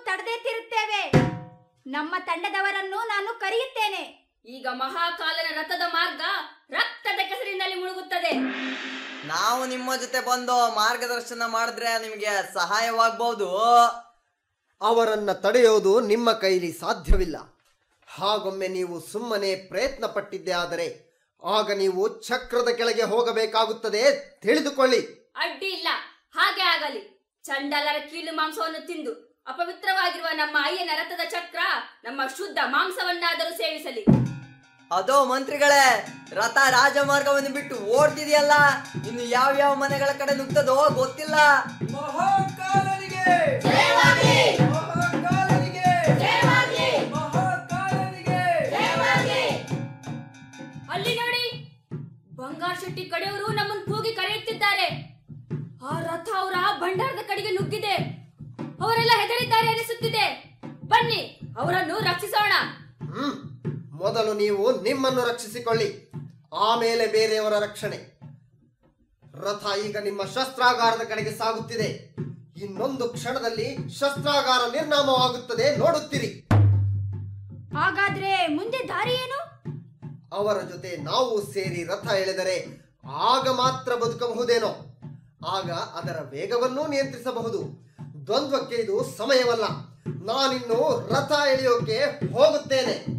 ತಡೆದೇ ತಿರುತ್ತೇವೆ ನಮ್ಮ ತಂಡದವರನ್ನು ನಾನು ಕರೆಯುತ್ತೇನೆ ಈಗ ಮಹಾಕಾಲನ ರಥದ ಮಾರ್ಗ ರಕ್ತದ ಕೆಸರಿನಲ್ಲಿ ಮುಳುಗುತ್ತದೆ ನಾವು ನಿಮ್ಮ ಜೊತೆ ಬಂದು ಮಾರ್ಗದರ್ಶನ ಮಾಡಿದ್ರೆ ನಿಮಗೆ ಸಹಾಯವಾಗಬಹುದು ಅವರನ್ನ ತಡೆಯೋದು ನಿಮ್ಮ ಕೈಲಿ ಸಾಧ್ಯವಿಲ್ಲ ಹಾಗೊಮ್ಮೆ ನೀವು ಸುಮ್ಮನೆ ಪ್ರಯತ್ನ ಪಟ್ಟಿದ್ದೆ ಆದರೆ ಆಗ ನೀವು ಚಕ್ರದ ಕೆಳಗೆ ಹೋಗಬೇಕಾಗುತ್ತದೆ ತಿಳಿದುಕೊಳ್ಳಿ ಅಡ್ಡಿ ಇಲ್ಲ ಹಾಗೆ ಆಗಲಿ ಚಂಡಾಲರ ಕೀಲು ಮಾಂಸವನ್ನು ತಿಂದು ಅಪವಿತ್ರವಾಗಿರುವ ನಮ್ಮ ಅಯ್ಯನ ರಥದ ಚಕ್ರ ನಮ್ಮ ಶುದ್ಧ ಮಾಂಸವನ್ನಾದರೂ ಸೇವಿಸಲಿ ಅದೋ ಮಂತ್ರಿಗಳೇ ರಥ ರಾಜಮಾರ್ಗವನ್ನು ಬಿಟ್ಟು ಓಡ್ತಿದೆಯಲ್ಲ ಇನ್ನು ಯಾವ ಯಾವ ಮನೆಗಳ ಕಡೆ ನುಗ್ತದೋ ಗೊತ್ತಿಲ್ಲ ಮಹಾಕಾಲನಿಗೆ ಮಹಾಕಾಲನಿಗೆ ಮಹಾಕಾಲನಿಗೆ ಅಲ್ಲಿ ನೋಡಿ ಬಂಗಾರ್ ಶೆಟ್ಟಿ ಕಡೆಯವರು ನಮ್ಮನ್ನು ಕೂಗಿ ಕರೆಯುತ್ತಿದ್ದಾರೆ ಆ ರಥ ಅವರ ಭಂಡಾರದ ಕಡೆಗೆ ನುಗ್ಗಿದೆ ಅವರೆಲ್ಲ ಹೆದರಿದ್ದಾರೆ ಅನಿಸುತ್ತಿದೆ ಬನ್ನಿ ಅವರನ್ನು ರಕ್ಷಿಸೋಣ ಹ್ಮ್ ಮೊದಲು ನೀವು ನಿಮ್ಮನ್ನು ರಕ್ಷಿಸಿಕೊಳ್ಳಿ ಆಮೇಲೆ ಬೇರೆಯವರ ರಕ್ಷಣೆ ರಥ ಈಗ ನಿಮ್ಮ ಶಸ್ತ್ರಾಗಾರದ ಕಡೆಗೆ ಸಾಗುತ್ತಿದೆ ಇನ್ನೊಂದು ಕ್ಷಣದಲ್ಲಿ ಶಸ್ತ್ರಾಗಾರ ನಿರ್ನಾಮವಾಗುತ್ತದೆ ನೋಡುತ್ತೀರಿ ಹಾಗಾದ್ರೆ ಮುಂದೆ ದಾರಿ ಏನು ಅವರ ಜೊತೆ ನಾವು ಸೇರಿ ರಥ ಎಳೆದರೆ ಆಗ ಮಾತ್ರ ಬದುಕಬಹುದೇನೋ ಆಗ ಅದರ ವೇಗವನ್ನೂ ನಿಯಂತ್ರಿಸಬಹುದು ದ್ವಂದ್ವಕ್ಕೆ ಇದು ಸಮಯವಲ್ಲ ನಾನಿನ್ನು ರಥ ಎಳೆಯೋಕೆ ಹೋಗುತ್ತೇನೆ